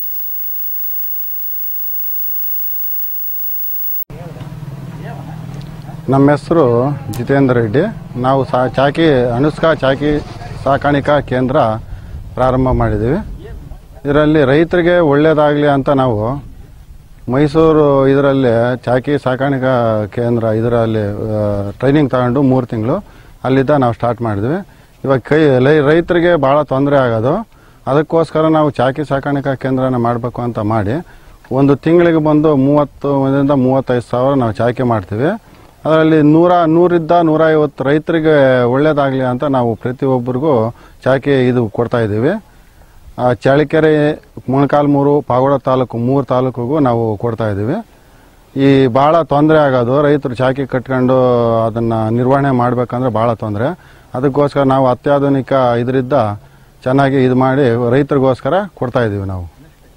ನಮ್ಮ ಹೆಸರು ಜಿತೇಂದ್ರ ರೆಡ್ಡಿ ನಾವು ಸಾ ಚಾಕಿ ಅನುಷ್ಕಾ ಚಾಕಿ ಸಾಕಾಣಿಕಾ ಕೇಂದ್ರ ಪ್ರಾರಂಭ ಮಾಡಿದ್ದೀವಿ ಇದರಲ್ಲಿ ರೈತರಿಗೆ ಒಳ್ಳೆಯದಾಗಲಿ ಅಂತ ನಾವು ಮೈಸೂರು ಇದರಲ್ಲಿ ಚಾಕಿ ಸಾಕಾಣಿಕಾ ಕೇಂದ್ರ ಇದರಲ್ಲಿ ಟ್ರೈನಿಂಗ್ ತಗೊಂಡು ಮೂರು ತಿಂಗಳು ಅಲ್ಲಿದ್ದ ನಾವು ಸ್ಟಾರ್ಟ್ ಮಾಡಿದ್ವಿ ಇವಾಗ ಕೈ ಲೈ ರೈತರಿಗೆ ಭಾಳ ತೊಂದರೆ ಆಗೋದು ಅದಕ್ಕೋಸ್ಕರ ನಾವು ಚಾಕಿ ಸಾಕಾಣಿಕಾ ಕೇಂದ್ರನ ಮಾಡಬೇಕು ಅಂತ ಮಾಡಿ ಒಂದು ತಿಂಗಳಿಗೆ ಬಂದು ಮೂವತ್ತು ಒಂದರಿಂದ ಮೂವತ್ತೈದು ಸಾವಿರ ನಾವು ಚಾಕಿ ಮಾಡ್ತೀವಿ ಅದರಲ್ಲಿ ನೂರ ನೂರಿದ್ದ ನೂರ ಐವತ್ತು ರೈತರಿಗೆ ಒಳ್ಳೇದಾಗಲಿ ಅಂತ ನಾವು ಪ್ರತಿಯೊಬ್ಬರಿಗೂ ಚಾಕಿ ಇದು ಕೊಡ್ತಾ ಇದ್ದೀವಿ ಆ, ಚಳ್ಳಕೆರೆ ಮೊಣಕಾಲ್ಮೂರು ಪಾಗೋಡ ತಾಲೂಕು ಮೂರು ತಾಲೂಕಿಗೂ ನಾವು ಕೊಡ್ತಾ ಇದ್ದೀವಿ ಈ ಭಾಳ ತೊಂದರೆ ಆಗೋದು ರೈತರು ಚಾಕಿ ಕಟ್ಕೊಂಡು ಅದನ್ನು ನಿರ್ವಹಣೆ ಮಾಡಬೇಕಂದ್ರೆ ಭಾಳ ತೊಂದರೆ ಅದಕ್ಕೋಸ್ಕರ ನಾವು ಅತ್ಯಾಧುನಿಕ ಇದರಿಂದ ಚೆನ್ನಾಗಿ ಇದು ಮಾಡಿ ರೈತರಿಗೋಸ್ಕರ ಕೊಡ್ತಾ ಇದ್ದೀವಿ ನಾವು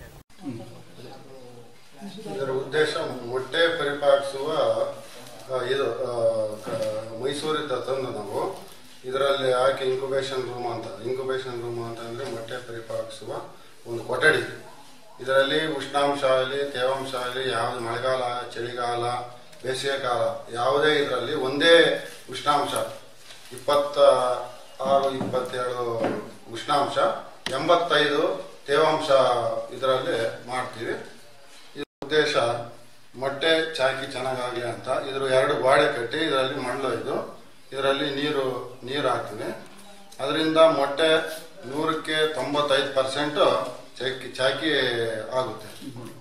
ಇದರ ಉದ್ದೇಶ ಮೊಟ್ಟೆ ಪರಿಪಾಕಿಸುವ ಇದು ಮೈಸೂರಿಂದ ತಂದು ನಾವು ಇದರಲ್ಲಿ ಹಾಕಿ ಇನ್ಕ್ಯುಬೇಷನ್ ರೂಮ್ ಅಂತ ಇನ್ಕ್ಯುಬೇಷನ್ ರೂಮ್ ಅಂತಂದ್ರೆ ಮೊಟ್ಟೆ ಪರಿಪಾಕಿಸುವ ಒಂದು ಕೊಠಡಿ ಇದರಲ್ಲಿ ಉಷ್ಣಾಂಶ ಆಗಲಿ ತೇವಾಂಶ ಆಗಲಿ ಯಾವುದು ಮಳೆಗಾಲ ಚಳಿಗಾಲ ಬೇಸಿಗೆ ಕಾಲ ಯಾವುದೇ ಇದರಲ್ಲಿ ಒಂದೇ ಉಷ್ಣಾಂಶ ಇಪ್ಪತ್ತ ಆರು ಇಪ್ಪತ್ತೇಳು ಉಷ್ಣಾಂಶ ಎಂಬತ್ತೈದು ತೇವಾಂಶ ಇದರಲ್ಲಿ ಮಾಡ್ತೀವಿ ಇದ್ರ ಉದ್ದೇಶ ಮೊಟ್ಟೆ ಚಾಕಿ ಚೆನ್ನಾಗಾಗಲಿ ಅಂತ ಇದ್ರ ಎರಡು ಗೋಡೆ ಕಟ್ಟಿ ಇದರಲ್ಲಿ ಮಣ್ಣು ಇದು ಇದರಲ್ಲಿ ನೀರು ನೀರು ಹಾಕ್ತೀವಿ ಅದರಿಂದ ಮೊಟ್ಟೆ ನೂರಕ್ಕೆ ತೊಂಬತ್ತೈದು ಪರ್ಸೆಂಟ್ ಚಾಕಿ ಚಾಕಿ ಆಗುತ್ತೆ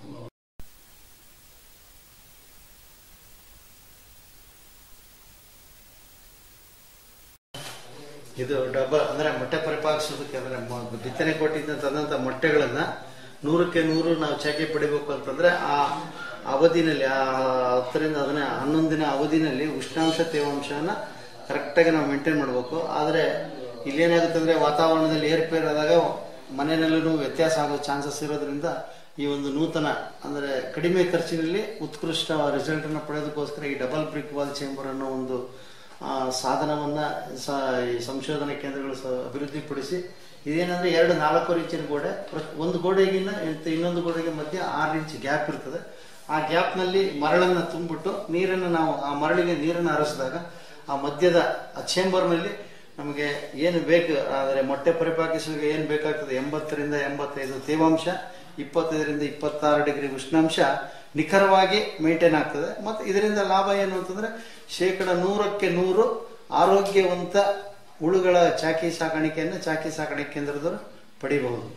ಇದು ಡಬ್ಬ ಅಂದ್ರೆ ಮೊಟ್ಟೆ ಪರಿಪಾಕಿಸೋದಕ್ಕೆ ಅಂದ್ರೆ ಮ- ಬಿತ್ತನೆ ಕೊಟ್ಟಿದ್ದ ತಂದಂತ ಮೊಟ್ಟೆಗಳನ್ನ ನೂರಕ್ಕೆ ನೂರು ನಾವು ಚಾಕಿ ಪಡಿಬೇಕು ಅಂತಂದ್ರೆ ಆ ಅವಧಿನಲ್ಲಿ ಆ ಹತ್ತರಿಂದ ಅದನ್ನ ಹನ್ನೊಂದು ದಿನ ಅವಧಿನಲ್ಲಿ ಉಷ್ಣಾಂಶ ತೇವಾಂಶನ ಕರೆಕ್ಟಾಗಿ ನಾವು ಮೇಂಟೈನ್ ಮಾಡಬೇಕು ಆದ್ರೆ ಇಲ್ಲೇನಾಗುತ್ತೆ ಅಂದ್ರೆ ವಾತಾವರಣದಲ್ಲಿ ಏರ್ಪೇರ್ ಆದಾಗ ಮನೆಯಲ್ಲೂ ವ್ಯತ್ಯಾಸ ಆಗೋ ಚಾನ್ಸಸ್ ಇರೋದ್ರಿಂದ ಈ ಒಂದು ನೂತನ ಅಂದ್ರೆ ಕಡಿಮೆ ಖರ್ಚಿನಲ್ಲಿ ಉತ್ಕೃಷ್ಟ ರಿಸಲ್ಟ್ ಅನ್ನು ಪಡೆಯೋದಕ್ಕೋಸ್ಕರ ಈ ಡಬಲ್ ಬ್ರಿಕ್ ವಾಲ್ ಚೇಂಬರ್ ಅನ್ನೋ ಒಂದು ಆ, ಸಾಧನವನ್ನ ಸ- ಈ ಸಂಶೋಧನಾ ಕೇಂದ್ರಗಳು ಸ- ಅಭಿವೃದ್ಧಿಪಡಿಸಿ ಇದೇನಂದ್ರೆ ಎರಡು ನಾಲ್ಕು ಇಂಚಿನ ಗೋಡೆ ಪ್ರ- ಒಂದು ಗೋಡೆಗಿನ್ನ ಇಂತ- ಇನ್ನೊಂದು ಗೋಡೆಗೆ ಮಧ್ಯೆ ಆರು ಇಂಚ್ ಗ್ಯಾಪ್ ಇರ್ತದೆ ಆ ಗ್ಯಾಪ್ ನಲ್ಲಿ ಮರಳನ್ನ ತುಂಬಿಟ್ಟು ನೀರನ್ನು ನಾವು ಆ ಮರಳಿಗೆ ನೀರನ್ನು ಹರಿಸಿದಾಗ ಆ ಮಧ್ಯದ ಆ ಚೇಂಬರ್ ನಲ್ಲಿ ನಮಗೆ ಏನು ಬೇಕು ಆದರೆ ಮೊಟ್ಟೆ ಪರಿಪಾಕಿಸುವಿಗೆ ಏನು ಬೇಕಾಗ್ತದೆ ಎಂಬತ್ತರಿಂದ ಎಂಬತ್ತೈದು ತೇವಾಂಶ ಇಪ್ಪತ್ತೈದರಿಂದ ಇಪ್ಪತ್ತಾರು ಡಿಗ್ರಿ ಉಷ್ಣಾಂಶ ನಿಖರವಾಗಿ ಮೇಂಟೈನ್ ಆಗ್ತದೆ ಮತ್ತು ಇದರಿಂದ ಲಾಭ ಏನು ಅಂತಂದ್ರೆ ಶೇಕಡ ನೂರಕ್ಕೆ ನೂರು ಆರೋಗ್ಯವಂತ ಹುಳುಗಳ ಚಾಕಿ ಸಾಕಾಣಿಕೆಯನ್ನು ಚಾಕಿ ಸಾಕಾಣಿಕೆ ಕೇಂದ್ರದವರು ಪಡಿಬಹುದು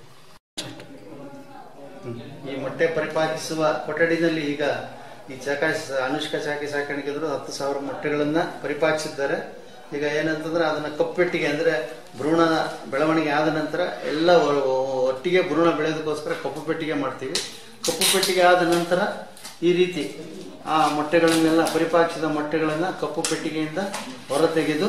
ಈ ಮೊಟ್ಟೆ ಪರಿಪಾಕಿಸುವ ಕೊಠಡಿನಲ್ಲಿ ಈಗ ಈ ಚಾಕ ಅನುಷ್ಕಾ ಚಾಕಿ ಸಾಕಾಣಿಕೆದ್ರು ಹತ್ತು ಸಾವಿರ ಮೊಟ್ಟೆಗಳನ್ನ ಪರಿಪಾಕಿಸಿದ್ದಾರೆ ಈಗ ಏನಂತಂದ್ರೆ ಅದನ್ನ ಕಪ್ಪೆಟ್ಟಿಗೆ ಅಂದ್ರೆ ಭ್ರೂಣ ಬೆಳವಣಿಗೆ ಆದ ನಂತರ ಎಲ್ಲ ಒ- ಒ- ಒಟ್ಟಿಗೆ ಭ್ರೂಣ ಬೆಳೆಯೋದಕ್ಕೋಸ್ಕರ ಕಪ್ಪು ಪೆಟ್ಟಿಗೆ ಮಾಡ್ತೀವಿ ಕಪ್ಪು ಪೆಟ್ಟಿಗೆ ಆದ ನಂತರ ಈ ರೀತಿ ಆ ಮೊಟ್ಟೆಗಳನ್ನೆಲ್ಲ ಪರಿಪಾಕಿಸಿದ ಮೊಟ್ಟೆಗಳನ್ನ ಕಪ್ಪು ಪೆಟ್ಟಿಗೆಯಿಂದ ಹೊರತೆಗೆದು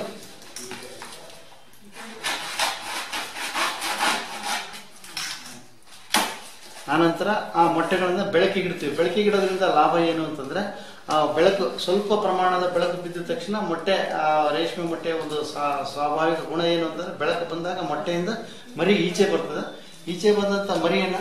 ಆನಂತರ ಆ ಮೊಟ್ಟೆಗಳನ್ನ ಬೆಳಕಿಗಿಡ್ತೀವಿ ಬೆಳಕಿಗಿಡೋದ್ರಿಂದ ಲಾಭ ಏನು ಅಂತಂದ್ರೆ ಆ ಬೆಳಕು ಸ್ವಲ್ಪ ಪ್ರಮಾಣದ ಬೆಳಕು ಬಿದ್ದ ತಕ್ಷಣ ಮೊಟ್ಟೆ ಆ ರೇಷ್ಮೆ ಮೊಟ್ಟೆಯ ಒಂದು ಸ್ವಾ- ಸ್ವಾಭಾವಿಕ ಗುಣ ಏನು ಅಂತಂದ್ರೆ ಬೆಳಕು ಬಂದಾಗ ಮೊಟ್ಟೆಯಿಂದ ಮರಿ ಈಚೆ ಬರ್ತದೆ ಈಚೆ ಬಂದಂತ ಮರಿಯನ್ನ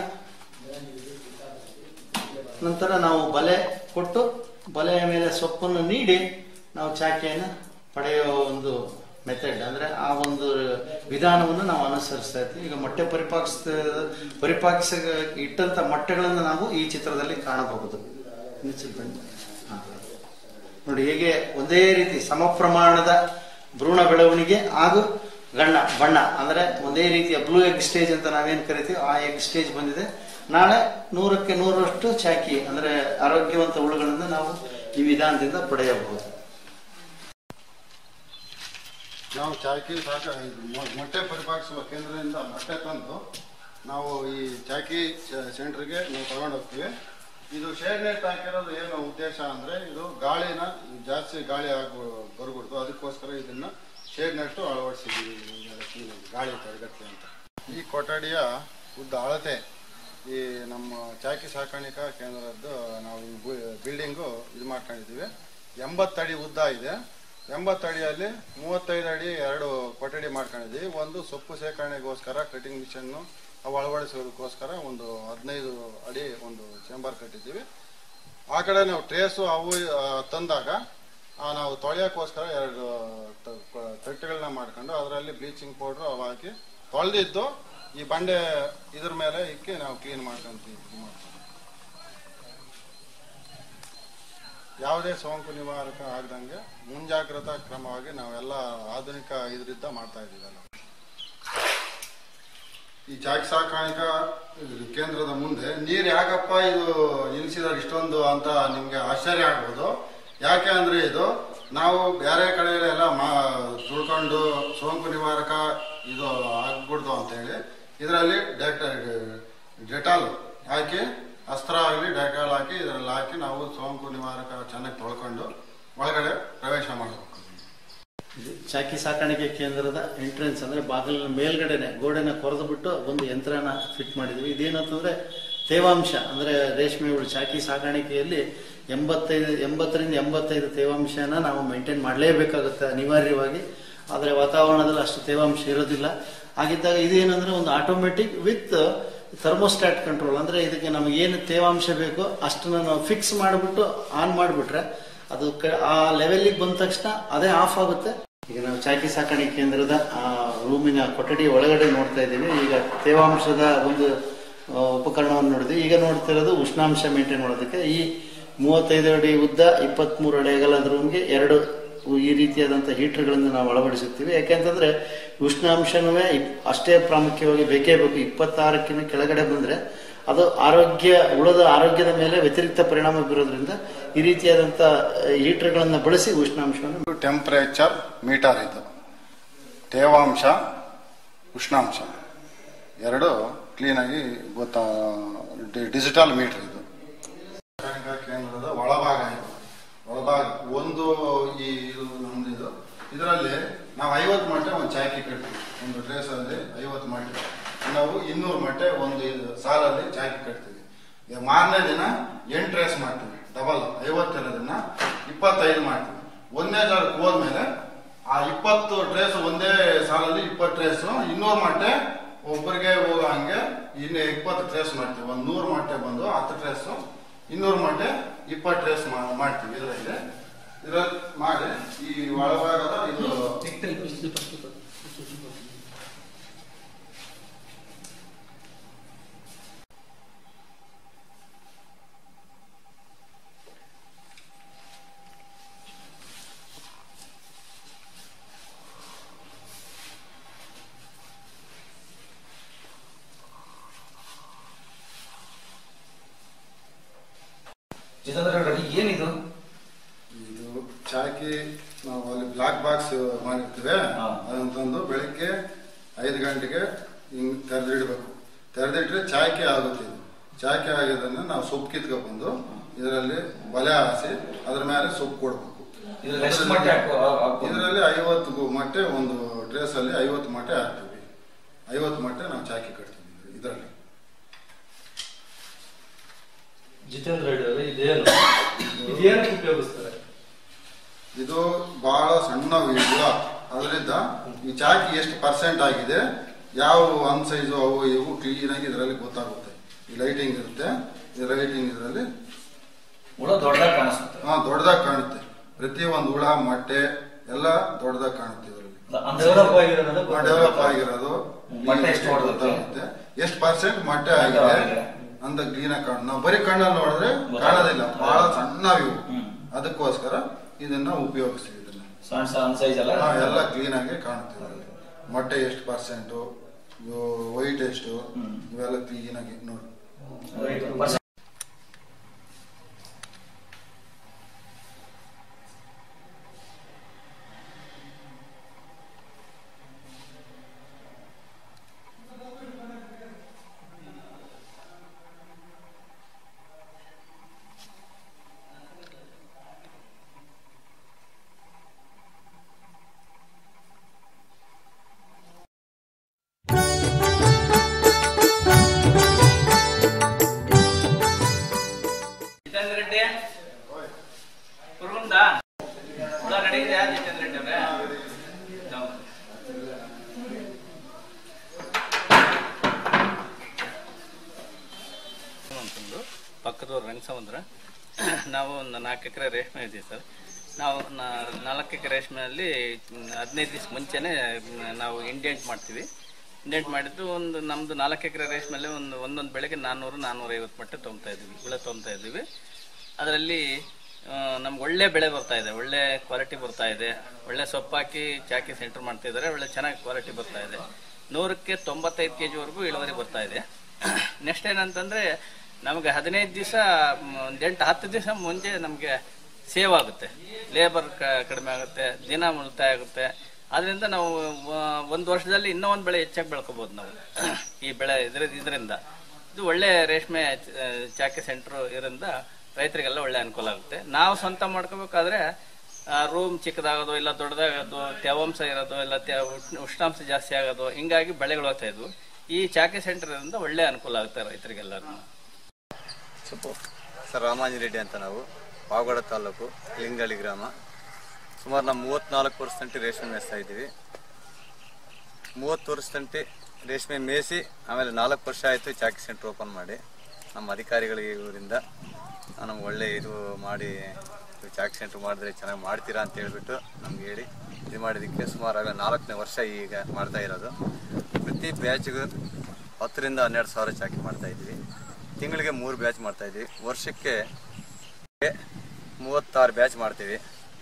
ನಂತರ ನಾವು ಬಲೆ ಕೊಟ್ಟು ಬಲೆಯ ಮೇಲೆ ಸೊಪ್ಪನ್ನು ನೀಡಿ ನಾವು ಚಾಕಿಯನ್ನು ಪಡೆಯುವ ಒಂದು ಮೆಥಡ್ ಅಂದ್ರೆ ಆ ಒಂದು ವಿಧಾನವನ್ನು ನಾವು ಅನುಸರಿಸ್ತಾ ಇರ್ತೀವಿ ಈಗ ಮೊಟ್ಟೆ ಪರಿಪಾಕಿಸ ಪರಿಪಾಕಿಸ ಇಟ್ಟಂತ ಮೊಟ್ಟೆಗಳನ್ನು ನಾವು ಈ ಚಿತ್ರದಲ್ಲಿ ಕಾಣಬಹುದು ಇನ್ನು ಸ್ವಲ್ಪ ಬನ್ನಿ. ಹಾ. ನೋಡಿ ಹೇಗೆ ಒಂದೇ ರೀತಿ ಸಮ ಪ್ರಮಾಣದ ಭ್ರೂಣ ಬೆಳವಣಿಗೆ ಹಾಗೂ ಗಣ್ಣ ಬಣ್ಣ ಅಂದ್ರೆ ಒಂದೇ ರೀತಿಯ ಬ್ಲೂ ಎಗ್ ಸ್ಟೇಜ್ ಅಂತ ನಾವೇನ್ ಕರಿತೀವಿ ಆ ಎಗ್ ಸ್ಟೇಜ್ ಬಂದಿದೆ ನಾಳೆ ನೂರಕ್ಕೆ ನೂರಷ್ಟು ಚಾಕಿ ಅಂದ್ರೆ ಆರೋಗ್ಯವಂತ ಹುಳುಗಳನ್ನು ನಾವು ಈ ವಿಧಾನದಿಂದ ಪಡೆಯಬಹುದು ನಾವು ಚಾಕಿ ಸಾಕ ಇದು ಮೊ- ಮೊಟ್ಟೆ ಪರಿಪಾಕಿಸುವ ಕೇಂದ್ರದಿಂದ ಮೊಟ್ಟೆ ತಂದು ನಾವು ಈ ಚಾಕಿ ಸೆ- ಸೆಂಟ್ರಿಗೆ ನಾವು ತಗೊಂಡು ಹೋಗ್ತೀವಿ ಇದು ಶೇಡ್ ನೆಟ್ ಹಾಕಿರೋದು ಏನು ಉದ್ದೇಶ ಅಂದ್ರೆ ಇದು ಗಾಳಿನ ಜಾಸ್ತಿ ಗಾಳಿ ಆಗ ಬರಬಾರ್ದು ಅದಕ್ಕೋಸ್ಕರ ಇದನ್ನ ಶೇಡ್ ನೆಟ್ ಅಳವಡಿಸಿದ್ದೀವಿ ಇದಕ್ಕೆ ಗಾಳಿ ತಡೆಗಟ್ಟಲಿ ಅಂತ ಈ ಕೊಠಡಿಯ ಉದ್ದ ಅಳತೆ ಈ ನಮ್ಮ ಚಾಕಿ ಸಾಕಾಣಿಕಾ ಕೇಂದ್ರದ್ದು ನಾವು ಈ ಬು- ಬಿಲ್ಡಿಂಗು ಇದು ಮಾಡ್ಕೊಂಡಿದ್ದೀವಿ ಎಂಬತ್ತಡಿ ಉದ್ದ ಇದೆ ಎಂಬತ್ತಡಿಯಲ್ಲಿ ಮೂವತ್ತೈದು ಅಡಿ ಎರಡು ಕೊಠಡಿ ಮಾಡ್ಕೊಂಡಿದ್ದೀವಿ ಒಂದು ಸೊಪ್ಪು ಶೇಖರಣೆಗೋಸ್ಕರ ಕಟಿಂಗ್ ಮಿಷನ್ನು ಅವು ಅಳವಡಿಸೋದಕ್ಕೋಸ್ಕರ ಒಂದು ಹದಿನೈದು ಅಡಿ ಒಂದು ಚೇಂಬರ್ ಕಟ್ಟಿದ್ದೀವಿ ಆ ಕಡೆ ನಾವು ಟ್ರೇಸು ಅವು ಆ, ತಂದಾಗ ಆ, ನಾವು ತೊಳೆಯೋಕ್ಕೋಸ್ಕರ ಎರಡು ತ- ಕ- ತಟ್ಟೆಗಳನ್ನ ಮಾಡ್ಕೊಂಡು ಅದರಲ್ಲಿ ಬ್ಲೀಚಿಂಗ್ ಪೌಡ್ರು ಅವು ಹಾಕಿ ತೊಳೆದಿದ್ದು ಈ ಬಂಡೆ ಇದ್ರ ಮೇಲೆ ಇಕ್ಕಿ ನಾವು ಕ್ಲೀನ್ ಮಾಡ್ಕೊಂತೀವಿ ಇದು ಮಾಡ್ತೀವಿ. ಯಾವುದೇ ಸೋಂಕು ನಿವಾರಕ ಆಗದಂಗೆ ಮುಂಜಾಗ್ರತಾ ಕ್ರಮವಾಗಿ ನಾವೆಲ್ಲ ಆಧುನಿಕ ಇದರಿಂದ ಮಾಡ್ತಾ ಇದ್ದೀವಲ್ಲ ಈ ಚಾಕಿ ಸಾಕಾಣಿಕಾ ಇದು ಕೇಂದ್ರದ ಮುಂದೆ ನೀರು ಯಾಕಪ್ಪ ಇದು ನಿಲ್ಲಿಸಿದಾರೆ ಇಷ್ಟೊಂದು ಅಂತ ನಿಮ್ಗೆ ಆಶ್ಚರ್ಯ ಆಗ್ಬೋದು ಯಾಕೆ ಅಂದ್ರೆ ಇದು ನಾವು ಬೇರೆ ಕಡೆ ಎಲ್ಲ ಮಾ ತುಳ್ಕೊಂಡು ಸೋಂಕು ನಿವಾರಕ ಇದು ಆಗ್ಬಿಡ್ದು ಅಂತೇಳಿ ಇದರಲ್ಲಿ ಡೆಟಾಲ್ ಹಾಕಿ ಅಸ್ತ್ರ ಆಗಲಿ ಡೆಟಾಲ್ ಹಾಕಿ ಇದರಲ್ಲಿ ಹಾಕಿ ನಾವು ಸೋಂಕು ನಿವಾರಕ ಚೆನ್ನಾಗಿ ತೊಳ್ಕೊಂಡು ಒಳಗಡೆ ಪ್ರವೇಶ ಮಾಡಬೇಕು ಇದು ಚಾಕಿ ಸಾಕಾಣಿಕೆ ಕೇಂದ್ರದ ಎಂಟ್ರೆನ್ಸ್ ಅಂದ್ರೆ ಬಾಗಿಲಿನ ಮೇಲ್ಗಡೆನೆ ಗೋಡೆನ ಕೊರೆದು ಬಿಟ್ಟು ಒಂದು ಯಂತ್ರನ ಫಿಟ್ ಮಾಡಿದ್ವಿ ಇದೇನಂತಂದ್ರೆ ತೇವಾಂಶ ಅಂದ್ರೆ ರೇಷ್ಮೆ ಹುಳು ಚಾಕಿ ಸಾಕಾಣಿಕೆಯಲ್ಲಿ ಎಂಬತ್ತೈದು ಎಂಬತ್ತರಿಂದ ಎಂಬತ್ತೈದು ತೇವಾಂಶನ ನಾವು ಮೇಂಟೈನ್ ಮಾಡಲೇಬೇಕಾಗುತ್ತೆ ಅನಿವಾರ್ಯವಾಗಿ ಆದರೆ ವಾತಾವರಣದಲ್ಲಿ ಅಷ್ಟು ತೇವಾಂಶ ಇರೋದಿಲ್ಲ ಹಾಗಿದ್ದಾಗ ಇದೇನಂದ್ರೆ ಒಂದು ಆಟೋಮೆಟಿಕ್ ವಿತ್ ಥರ್ಮೋಸ್ಟಾಟ್ ಕಂಟ್ರೋಲ್ ಅಂದ್ರೆ ಇದಕ್ಕೆ ನಮಗೆ ಏನು ತೇವಾಂಶ ಬೇಕೋ ಅಷ್ಟನ್ನ ನಾವು ಫಿಕ್ಸ್ ಮಾಡಿಬಿಟ್ಟು ಆನ್ ಮಾಡಿಬಿಟ್ರೆ ಅದು ಕ- ಆ ಲೆವೆಲ್ಗೆ ಬಂದ ತಕ್ಷಣ ಅದೇ ಆಫ್ ಆಗುತ್ತೆ ಈಗ ನಾವು ಚಾಕಿ ಸಾಕಾಣಿಕೆ ಕೇಂದ್ರದ ಆ ರೂಮಿನ ಕೊಠಡಿ ಒಳಗಡೆ ನೋಡ್ತಾ ಇದ್ದೀವಿ ಈಗ ತೇವಾಂಶದ ಒಂದು ಆ, ಉಪಕರಣವನ್ನು ನೋಡಿದ್ವಿ ಈಗ ನೋಡ್ತಿರೋದು ಉಷ್ಣಾಂಶ ಮೇಂಟೈನ್ ಮಾಡೋದಕ್ಕೆ ಈ ಮೂವತ್ತೈದು ಅಡಿ ಉದ್ದ ಇಪ್ಪತ್ಮೂರು ಅಡಿ ಅಗಲದ ರೂಮ್ಗೆ ಎರಡು ಈ ರೀತಿಯಾದಂಥ ಹೀಟರ್ಗಳನ್ನು ನಾವು ಅಳವಡಿಸುತ್ತೀವಿ ಯಾಕೆಂತಂದ್ರೆ ಉಷ್ಣಾಂಶನೂ ಅಷ್ಟೇ ಪ್ರಾಮುಖ್ಯವಾಗಿ ಬೇಕೇ ಬೇಕು ಇಪ್ಪತ್ತಾರಕ್ಕಿಂತ ಕೆಳಗಡೆ ಬಂದ್ರೆ ಅದು ಆರೋಗ್ಯ ಉಳದ ಆರೋಗ್ಯದ ಮೇಲೆ ವ್ಯತಿರಿಕ್ತ ಪರಿಣಾಮ ಬೀರೋದ್ರಿಂದ ಈ ರೀತಿಯಾದಂಥ ಹೀಟರ್ಗಳನ್ನು ಬಳಸಿ ಉಷ್ಣಾಂಶವನ್ನು ಟೆಂಪರೇಚರ್ ಮೀಟರ್ ಇದು ತೇವಾಂಶ ಉಷ್ಣಾಂಶ ಎರಡು ಕ್ಲೀನಾಗಿ ಗೊತ್ತಾ ಡಿಜಿಟಲ್ ಮೀಟರ್ ಇದು ರಾಸಾಯನಿಕ ಕೇಂದ್ರದ ಒಳಭಾಗ ಇದು ಒಳಭಾಗ ಒಂದು ಈ ಇದು ನಮ್ದು ಇದು ಇದರಲ್ಲಿ ನಾವು ಐವತ್ತು ಮಟ್ಟೆ ಒಂದು ಚಾಕಿ ಕಟ್ತೀವಿ ಒಂದು ಡ್ರೆಸ್ಸಲ್ಲಿ ಐವತ್ತು ಮಟ್ಟೆ ನಾವು ಇನ್ನೂರು ಮಟ್ಟೆ ಒಂದು ಇದು ಸಾಲಲ್ಲಿ ಚಾಕಿ ಕಟ್ತೀವಿ ಈಗ ಮಾರನೇ ದಿನ ಎಂಟು ರೇಸ್ ಮಾಡ್ತೀವಿ ಡಬಲ್ ಐವತ್ತಿರೋದನ್ನ ಇಪ್ಪತ್ತೈದು ಮಾಡ್ತೀವಿ ಒಂದನೇ ಜಾಗಕ್ಕೆ ಹೋದ್ಮೇಲೆ ಆ ಇಪ್ಪತ್ತು ಟ್ರೇಸ್ ಒಂದೇ ಸಾಲಲ್ಲಿ ಇಪ್ಪತ್ತು ಟ್ರೇಸ್ ಇನ್ನೂರು ಮಟ್ಟೆ ಒಬ್ಬರಿಗೆ ಹೋಗೋ ಹಂಗೆ ಇನ್ನು ಇಪ್ಪತ್ತು ಟ್ರೇಸ್ ಮಾಡ್ತೀವಿ ಒಂದು ನೂರು ಮಟ್ಟೆ ಬಂದು ಹತ್ತು ಟ್ರೇಸ್ ಇನ್ನೂರು ಮಟ್ಟೆ ಇಪ್ಪತ್ತು ಟ್ರೇಸ್ ಮಾಡ್ತೀವಿ ಇದರಲ್ಲಿ ಇದ್ರಲ್ಲಿ ಮಾಡಿ ಈ ಒಳಭಾಗದ ಇದು ಜಿತೇಂದ್ರ ರೆಡ್ಡಿ ಏನಿದು ಇದು ಚಾಕಿ ನಾವು ಅಲ್ಲಿ ಬ್ಲಾಕ್ ಬಾಕ್ಸ್ ಮಾಡಿರ್ತೀವಿ ಹಾ. ಅದನ್ನ ತಂದು ಬೆಳಿಗ್ಗೆ ಐದು ಗಂಟೆಗೆ ಹಿಂಗ್ ತೆರೆದಿಡ್ಬೇಕು ತೆರೆದಿಟ್ರೆ ಚಾಕಿ ಆಗುತ್ತೆ ಇದು ಚಾಕಿ ಆಗಿದ್ದನ್ನ ನಾವು ಸೊಪ್ಪು ಕಿತ್ಕೊಂಡ್ಬಂದು ಇದರಲ್ಲಿ ಬಲೆ ಹಾಸಿ ಅದ್ರ ಮೇಲೆ ಸೊಪ್ಪು ಕೊಡ್ಬೇಕು ಇದ್ರಲ್ಲಿ ಎಷ್ಟು ಮಟ್ಟ ಹಾಕೋ- ಹಾಕ್ಬೋದು? ಇದರಲ್ಲಿ ಐವತ್ತು ಗು- ಮೊಟ್ಟೆ ಒಂದು ಡ್ರೆಸ್ ಅಲ್ಲಿ ಐವತ್ತು ಮೊಟ್ಟೆ ಹಾಕ್ತೀವಿ ಐವತ್ತು ಮೊಟ್ಟೆ ನಾವು ಚಾಕಿ ಕಟ್ತೀವಿ ಇದರಲ್ಲಿ ಜಿತೇಂದ್ರ ರೆಡ್ಡಿ ಅವರೇ ಇದೇನು ಇದೇನಕ್ಕೆ ಉಪಯೋಗಿಸ್ತಾರೆ ಇದು ಬಹಳ ಸಣ್ಣ ಹುಳ ಅದರಿಂದ ಈ ಚಾಕಿ ಎಷ್ಟು ಪರ್ಸೆಂಟ್ ಆಗಿದೆ ಯಾವ ಒನ್ ಸೈಜು ಅವು ಇವು ಕ್ಲೀನ್ ಆಗಿ ಇದರಲ್ಲಿ ಗೊತ್ತಾಗುತ್ತೆ ಈ ಲೈಟಿಂಗ್ ಇರುತ್ತೆ ಈ ಲೈಟಿಂಗ್ ಇದರಲ್ಲಿ ಹುಳ ದೊಡ್ಡದಾಗಿ ಕಾಣಿಸುತ್ತೆ ಹಾ ದೊಡ್ಡದಾಗಿ ಕಾಣುತ್ತೆ ಪ್ರತಿ ಒಂದು ಹುಳ ಮೊಟ್ಟೆ ಎಲ್ಲ ದೊಡ್ಡದಾಗಿ ಕಾಣುತ್ತೆ ಇದರಲ್ಲಿ ಡೆವಲಪ್ ಆಗಿರೋದು ಡೆವಲಪ್ ಆಗಿರೋದು ಮೊಟ್ಟೆ ಎಷ್ಟು ಹೊಡ್ದೈತೆ? ಗೊತ್ತಾಗುತ್ತೆ ಎಷ್ಟು ಪರ್ಸೆಂಟ್ ಮೊಟ್ಟೆ ಮೊಟ್ಟೆ ಆಗಿದೆ ಆಗಿದೆ. ಅಂತ ಕ್ಲೀನ್ ಆಗಿ ಕಾಣ ನಾವು ಬರೀ ಕಣ್ಣಲ್ಲಿ ನೋಡಿದ್ರೆ ಗೊತ್ತಾಗುತ್ತೆ. ಕಾಣೋದಿಲ್ಲ ಬಹಳ ಸಣ್ಣ ಇವು ಹ್ಮ್. ಅದಕ್ಕೋಸ್ಕರ ಇದನ್ನ ಉಪಯೋಗಿಸ್ತೀವಿ ಇದನ್ನ ಸಣ್ಣ ಸಣ್ಣ ಸೈಜ್ ಎಲ್ಲ ಹಾ, ಎಲ್ಲ ಕ್ಲೀನ್ ಆಗಿ ಕಾಣುತ್ತೆ ಇದರಲ್ಲಿ. ಮೊಟ್ಟೆ ಎಷ್ಟು ಪರ್ಸೆಂಟು ವೈಟ್ ಎಷ್ಟು ಹ್ಮ್. ಇವೆಲ್ಲ ಕ್ಲೀನ್ ಆಗಿ ನೋಡಿ ಪರ್ಸೆಂಟ್ ಜಿತೇಂದ್ರ ರೆಡ್ಡಿ ಕುರುಗುಂದ ಹುಳ ನಡೀತಿದೆಯಾ ಜಿತೇಂದ್ರ ರೆಡ್ಡಿ ಅವರೇ ನಮ್ಮದು ಪಕ್ಕದೂರು ರಂಗಸಮುದ್ರ ನಾವು ಒಂದು ನಾಲ್ಕು ಎಕರೆ ರೇಷ್ಮೆ ಇದೆ ಸರ್ ನಾವು ನಾ- ನಾಲ್ಕು ಎಕರೆ ರೇಷ್ಮೆಯಲ್ಲಿ ಹದಿನೈದು ದಿವಸ ಮುಂಚೆನೇ ಮ್, ನಾವು ಇಂಡೆಂಟ್ ಮಾಡ್ತೀವಿ ಇಂಡೆಂಟ್ ಮಾಡಿದ್ದು ಒಂದು ನಮ್ಮದು ನಾಲ್ಕು ಎಕರೆ ರೇಷ್ಮೆಯಲ್ಲಿ ಒಂದು ಒಂದೊಂದು ಬೆಳೆಗೆ ನಾನ್ನೂರು ನಾನ್ನೂರೈವತ್ತು ಮಟ್ಟ ತೊಗೊತಾ ಇದ್ದೀವಿ ಬೆಳೆ ತೊಗೊತಾ ಇದ್ದೀವಿ ಅದರಲ್ಲಿ ನಮ್ಗೆ ಒಳ್ಳೆ ಬೆಳೆ ಬರ್ತಾ ಇದೆ ಒಳ್ಳೆ ಕ್ವಾಲಿಟಿ ಬರ್ತಾ ಇದೆ ಒಳ್ಳೆ ಸೊಪ್ಪಾಕಿ ಚಾಕಿ ಸೆಂಟರ್ ಮಾಡ್ತಾ ಇದ್ದಾರೆ ಒಳ್ಳೆ ಚೆನ್ನಾಗಿ ಕ್ವಾಲಿಟಿ ಬರ್ತಾ ಇದೆ ನೂರಕ್ಕೆ ತೊಂಬತ್ತೈದು ಕೆ ಜಿವರೆಗೂ ಇಳುವರಿ ಬರ್ತಾ ಇದೆ ನೆಕ್ಸ್ಟ್ ಏನಂತಂದ್ರೆ ನಮಗೆ ಹದಿನೈದು ದಿವಸ ಒಂದು ಎಂಟು ಹತ್ತು ದಿವಸ ಮುಂಚೆ ನಮಗೆ ಸೇವ್ ಆಗುತ್ತೆ ಲೇಬರ್ ಕಡಿಮೆ ಆಗುತ್ತೆ ದಿನ ಉಳಿತಾಯ ಆಗುತ್ತೆ ಅದರಿಂದ ನಾವು ವ- ಒಂದು ವರ್ಷದಲ್ಲಿ ಇನ್ನೂ ಒಂದು ಬೆಳೆ ಹೆಚ್ಚಾಗಿ ಬೆಳ್ಕೋಬಹುದು ನಾವು ಈ ಬೆಳೆ ಇದ್ರ ಇದರಿಂದ ಇದು ಒಳ್ಳೆ ರೇಷ್ಮೆ ಆ, ಚಾಕಿ ಸೆಂಟರ್ ಇದರಿಂದ ರೈತರಿಗೆಲ್ಲ ಒಳ್ಳೆ ಅನುಕೂಲ ಆಗುತ್ತೆ ನಾವು ಸ್ವಂತ ಮಾಡ್ಕೋಬೇಕಾದ್ರೆ ರೂಮ್ ಚಿಕ್ಕದಾಗೋದು ಇಲ್ಲ ದೊಡ್ಡದಾಗೋದು ತೇವಾಂಶ ಇರೋದು ಇಲ್ಲ ತೇ- ಉಷ್ಣ- ಉಷ್ಣಾಂಶ ಜಾಸ್ತಿ ಆಗೋದು ಹಿಂಗಾಗಿ ಬೆಳೆಗಳು ಹೋಗ್ತಾ ಇದ್ವು ಈ ಚಾಕಿ ಸೆಂಟರ್ ಇಂದ ಒಳ್ಳೆ ಅನುಕೂಲ ಆಗುತ್ತೆ ರೈತರಿಗೆಲ್ಲರೂ ಸರ್ ರಾಮಾಂಜರೆಡ್ಡಿ ಅಂತ ನಾವು ಪಾವಗಡ ತಾಲೂಕು ಲಿಂಗಳಿ ಗ್ರಾಮ ಸುಮಾರು ನಾವು ಮೂವತ್ನಾಲ್ಕು ವರ್ಷದಂತೆ ರೇಷ್ಮೆ ಮೇಯಿಸ್ತಾ ಇದ್ದೀವಿ ಮೂವತ್ತು ವರ್ಷದಂತೆ ರೇಷ್ಮೆ ಮೇಯಿಸಿ ಆಮೇಲೆ ನಾಲ್ಕು ವರ್ಷ ಆಯಿತು ಚಾಕಿ ಸೆಂಟರ್ ಓಪನ್ ಮಾಡಿ ನಮ್ಮ ಅಧಿಕಾರಿಗಳಿಗೆ ಇವರಿಂದ ನಮ್ಗೆ ಒಳ್ಳೆ ಇದು ಮಾಡಿ ಇದು ಚಾಕಿ ಸೆಂಟರ್ ಮಾಡಿದ್ರೆ ಚೆನ್ನಾಗಿ ಮಾಡ್ತೀರಾ ಅಂತ ಹೇಳ್ಬಿಟ್ಟು ನಮ್ಗೆ ಹೇಳಿ ಇದು ಮಾಡಿದ್ದಕ್ಕೆ ಸುಮಾರು ಆಗಲೇ ನಾಲ್ಕನೇ ವರ್ಷ ಈಗ ಮಾಡ್ತಾ ಇರೋದು ಪ್ರತಿ ಬ್ಯಾಚ್ಗೂ ಹತ್ತರಿಂದ ಹನ್ನೆರಡು ಸಾವಿರ ಚಾಕಿ ಮಾಡ್ತಾ ಇದ್ವಿ ತಿಂಗಳಿಗೆ ಮೂರು ಬ್ಯಾಚ್ ಮಾಡ್ತಾ ಇದ್ವಿ ವರ್ಷಕ್ಕೆ ಮೂವತ್ತಾರು ಬ್ಯಾಚ್ ಮಾಡ್ತೀವಿ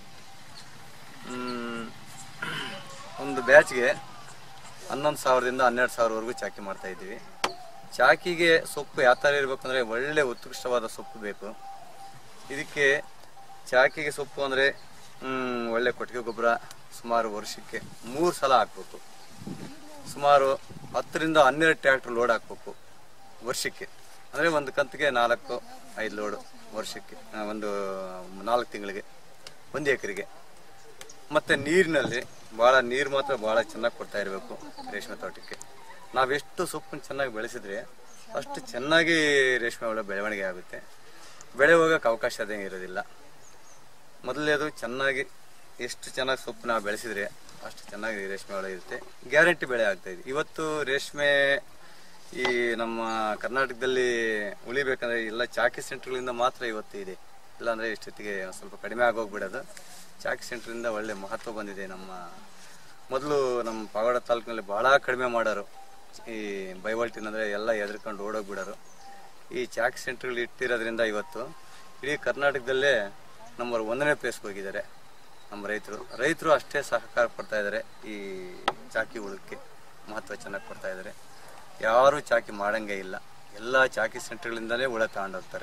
ಮ್, ಒಂದು ಬ್ಯಾಚ್ಗೆ ಹನ್ನೊಂದು ಸಾವಿರದಿಂದ ಹನ್ನೆರಡು ಸಾವಿರವರೆಗೂ ಚಾಕಿ ಮಾಡ್ತಾ ಇದ್ದೀವಿ ಚಾಕಿಗೆ ಸೊಪ್ಪು ಯಾವ ಥರ ಇರಬೇಕಂದ್ರೆ ಒಳ್ಳೆ ಉತ್ಕೃಷ್ಟವಾದ ಸೊಪ್ಪು ಬೇಕು ಇದಕ್ಕೆ ಚಾಕಿಗೆ ಸೊಪ್ಪು ಅಂದರೆ ಒಳ್ಳೆ ಕೊಟ್ಟಿಗೆ ಗೊಬ್ಬರ ಸುಮಾರು ವರ್ಷಕ್ಕೆ ಮೂರು ಸಲ ಹಾಕ್ಬೇಕು ಸುಮಾರು ಹತ್ತರಿಂದ ಹನ್ನೆರಡು ಟ್ರ್ಯಾಕ್ಟರ್ ಲೋಡ್ ಹಾಕ್ಬೇಕು ವರ್ಷಕ್ಕೆ ಅಂದರೆ ಒಂದು ಕಂತಿಗೆ ನಾಲ್ಕು ಐದು ಲೋಡು ವರ್ಷಕ್ಕೆ ಆ, ಒಂದು ನಾಲ್ಕು ತಿಂಗಳಿಗೆ ಒಂದು ಎಕರೆಗೆ ಮತ್ತು ನೀರಿನಲ್ಲಿ ಭಾಳ ನೀರು ಮಾತ್ರ ಭಾಳ ಚೆನ್ನಾಗಿ ಕೊಡ್ತಾ ಇರಬೇಕು ರೇಷ್ಮೆ ತೋಟಕ್ಕೆ ನಾವೆಷ್ಟು ಸೊಪ್ಪನ್ನು ಚೆನ್ನಾಗಿ ಬೆಳೆಸಿದ್ರೆ ಅಷ್ಟು ಚೆನ್ನಾಗಿ ರೇಷ್ಮೆ ಒಳ್ಳೆ ಬೆಳವಣಿಗೆ ಆಗುತ್ತೆ ಬೆಳೆ ಹೋಗೋಕೆ ಅವಕಾಶ ಅದೇ ಇರೋದಿಲ್ಲ ಮೊದಲನೇದು ಚೆನ್ನಾಗಿ ಎಷ್ಟು ಚೆನ್ನಾಗಿ ಸೊಪ್ಪು ನಾವು ಬೆಳೆಸಿದ್ರೆ ಅಷ್ಟು ಚೆನ್ನಾಗಿ ರೇಷ್ಮೆ ಒಳ್ಳೆ ಇರುತ್ತೆ ಗ್ಯಾರಂಟಿ ಬೆಳೆ ಆಗ್ತಾ ಇದೆ ಇವತ್ತು ರೇಷ್ಮೆ ಈ ನಮ್ಮ ಕರ್ನಾಟಕದಲ್ಲಿ ಉಳಿಬೇಕಂದ್ರೆ ಎಲ್ಲ ಚಾಕಿ ಸೆಂಟರ್ಗಳಿಂದ ಮಾತ್ರ ಇವತ್ತು ಇದೆ ಇಲ್ಲಾಂದ್ರೆ ಇಷ್ಟೊತ್ತಿಗೆ ಒಂದ್ ಸ್ವಲ್ಪ ಕಡಿಮೆ ಆಗೋಗ್ಬಿಡೋದು ಚಾಕಿ ಸೆಂಟ್ರಿಂದ ಒಳ್ಳೆ ಮಹತ್ವ ಬಂದಿದೆ ನಮ್ಮ ಮೊದಲು ನಮ್ಮ ಪಾವಗಡ ತಾಲೂಕಿನಲ್ಲಿ ಬಹಳ ಕಡಿಮೆ ಮಾಡೋರು ಈ ಬೈವಲ್ಟಿನ್ ಅಂದ್ರೆ ಎಲ್ಲ ಎದ್ರಕೊಂಡು ಓಡೋಗ್ಬಿಡೋರು ಈ ಚಾಕಿ ಸೆಂಟರ್ಗಳು ಇಟ್ಟಿರೋದ್ರಿಂದ ಇವತ್ತು ಇಡೀ ಕರ್ನಾಟಕದಲ್ಲೇ ನಂಬರ್ ಒಂದನೇ ಪ್ಲೇಸ್ಗೆ ಹೋಗಿದ್ದಾರೆ ನಮ್ಮ ರೈತರು ರೈತರು ಅಷ್ಟೇ ಸಹಕಾರ ಕೊಡ್ತಾ ಇದ್ದಾರೆ ಈ ಚಾಕಿ ಉಳಕ್ಕೆ ಮಹತ್ವ ಚೆನ್ನಾಗಿ ಕೊಡ್ತಾ ಇದ್ದಾರೆ ಯಾರು ಚಾಕಿ ಮಾಡಂಗೆ ಇಲ್ಲ ಎಲ್ಲ ಚಾಕಿ ಸೆಂಟರ್ಗಳಿಂದಲೇ ಉಳ ತಗೊಂಡೋಗ್ತಾರೆ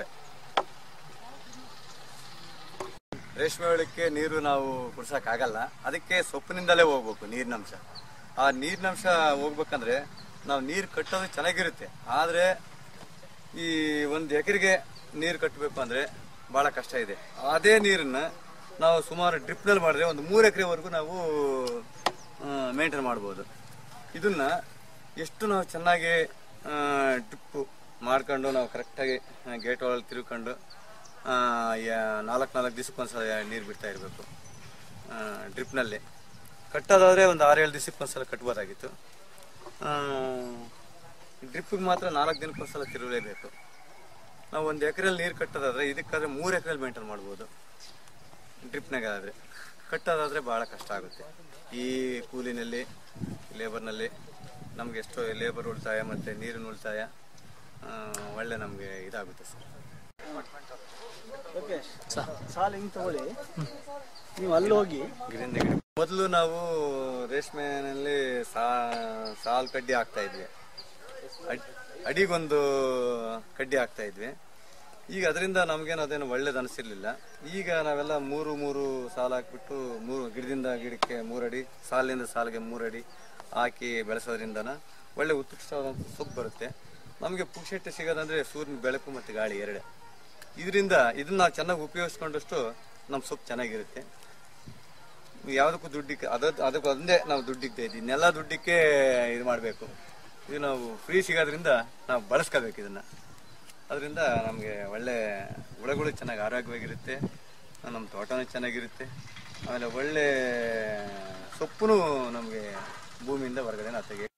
ರೇಷ್ಮೆ ಹುಳಕ್ಕೆ ನೀರು ನಾವು ಕುಡ್ಸಕ್ಕಾಗಲ್ಲ ಅದಕ್ಕೆ ಸೊಪ್ಪಿನಿಂದಲೇ ಹೋಗ್ಬೇಕು ನೀರಿನಂಶ ಆ ನೀರಿನಂಶ ಹೋಗ್ಬೇಕಂದ್ರೆ ನಾವು ನೀರು ಕಟ್ಟೋದು ಚೆನ್ನಾಗಿರುತ್ತೆ ಆದರೆ ಈ ಒಂದು ಎಕರೆಗೆ ನೀರು ಕಟ್ಟಬೇಕು ಅಂದರೆ ಭಾಳ ಕಷ್ಟ ಇದೆ ಅದೇ ನೀರನ್ನ ನಾವು ಸುಮಾರು ಡ್ರಿಪ್ನಲ್ಲಿ ಮಾಡಿದ್ರೆ ಒಂದು ಮೂರು ಎಕರೆವರೆಗೂ ನಾವು ಮೇಂಟೈನ್ ಮಾಡ್ಬೋದು ಇದನ್ನ ಎಷ್ಟು ನಾವು ಚೆನ್ನಾಗಿ ಡ್ರಿಪ್ಪು ಮಾಡ್ಕೊಂಡು ನಾವು ಕರೆಕ್ಟಾಗಿ ಗೇಟ್ ಒಳಗೆ ತಿರ್ಕೊಂಡು ನಾಲ್ಕು ನಾಲ್ಕು ದಿವಸಕ್ಕೊಂದ್ಸಲ ನೀರು ಬಿಡ್ತಾ ಇರಬೇಕು ಡ್ರಿಪ್ನಲ್ಲಿ ಕಟ್ಟೋದಾದರೆ ಒಂದು ಆರೇಳು ದಿವಸಕ್ಕೊಂದ್ಸಲ ಕಟ್ಬೋದಾಗಿತ್ತು ಡ್ರಿಪ್ಪಿಗೆ ಮಾತ್ರ ನಾಲ್ಕು ದಿನಕ್ಕೊಂದ್ಸಲ ತಿರುಗಲೇಬೇಕು ನಾವು ಒಂದು ಎಕರೆಯಲ್ಲಿ ನೀರು ಕಟ್ಟೋದಾದ್ರೆ ಇದಕ್ಕಾದ್ರೆ ಮೂರು ಎಕರೆಯಲ್ಲಿ ಮೇಂಟೈನ್ ಮಾಡ್ಬೋದು ಡ್ರಿಪ್ನಾಗ ಆದರೆ ಕಟ್ಟೋದಾದರೆ ಭಾಳ ಕಷ್ಟ ಆಗುತ್ತೆ ಈ ಕೂಲಿನಲ್ಲಿ ಲೇಬರ್ನಲ್ಲಿ ನಮಗೆ ಎಷ್ಟೋ ಲೇಬರ್ ಉಳಿತಾಯ ಮತ್ತು ನೀರಿನ ಉಳಿತಾಯ ಆ, ಒಳ್ಳೆ ನಮಗೆ ಇದಾಗುತ್ತೆ ಸರ್ ಓಕೆ ಸಾಲ ಹಿಂಗ್ ತಗೊಳ್ಳಿ ನೀವು ಅಲ್ಲಿ ಹೋಗಿ ಗಿಡದಿಂದ ಗಿಡ ಮೊದಲು ನಾವು ರೇಷ್ಮೆನಲ್ಲಿ ಸಾ ಸಾಲ್ ಕಡ್ಡಿ ಹಾಕ್ತಾ ಇದ್ವಿ ಅಡ್- ಅಡಿಗೊಂದು ಕಡ್ಡಿ ಹಾಕ್ತಾ ಇದ್ವಿ ಈಗ ಅದರಿಂದ ನಮಗೇನು ಅದೇನು ಒಳ್ಳೇದು ಅನಿಸಿರ್ಲಿಲ್ಲ ಈಗ ನಾವೆಲ್ಲ ಮೂರು ಮೂರು ಸಾಲ ಹಾಕ್ಬಿಟ್ಟು ಮೂರು ಗಿಡದಿಂದ ಗಿಡಕ್ಕೆ ಮೂರಡಿ ಸಾಲಿನಿಂದ ಸಾಲಿಗೆ ಮೂರಡಿ ಹಾಕಿ ಬೆಳೆಸೋದ್ರಿಂದನ ಒಳ್ಳೆ ಉತ್ಕೃಷ್ಟವಾದಂಥ ಸೊಪ್ಪು ಬರುತ್ತೆ ನಮಗೆ ಪುಕ್ಷೆಟ್ಟು ಸಿಗೋದಂದ್ರೆ ಸೂರ್ಯನ ಬೆಳಕು ಮತ್ತು ಗಾಳಿ ಎರಡೇ ಇದರಿಂದ ಇದನ್ನ ನಾವು ಚೆನ್ನಾಗಿ ಉಪಯೋಗಿಸ್ಕೊಂಡಷ್ಟು ನಮ್ಮ ಸೊಪ್ಪು ಚೆನ್ನಾಗಿರುತ್ತೆ ಯಾವುದಕ್ಕೂ ದುಡ್ಡಿಕ್ಕೆ ಅದ ಅದಕ್ಕೂ ಒಂದೇ ನಾವು ದುಡ್ಡಿಗೆ ಇದ್ದೀವಿ ಇನ್ನೆಲ್ಲ ದುಡ್ಡಿಕ್ಕೆ ಇದು ಮಾಡಬೇಕು ಇದು ನಾವು ಫ್ರೀ ಸಿಗೋದ್ರಿಂದ ನಾವು ಬಳಸ್ಕೋಬೇಕು ಇದನ್ನ ಅದರಿಂದ ನಮಗೆ ಒಳ್ಳೆ ಹುಳಗಳು ಚೆನ್ನಾಗಿ ಆರೋಗ್ಯವಾಗಿರುತ್ತೆ ನಮ್ಮ ತೋಟನೂ ಚೆನ್ನಾಗಿರುತ್ತೆ ಆಮೇಲೆ ಒಳ್ಳೆ ಸೊಪ್ಪು ನಮಗೆ ಭೂಮಿಯಿಂದ ಹೊರಗಡೆ ನಾವು ತೆಗಿ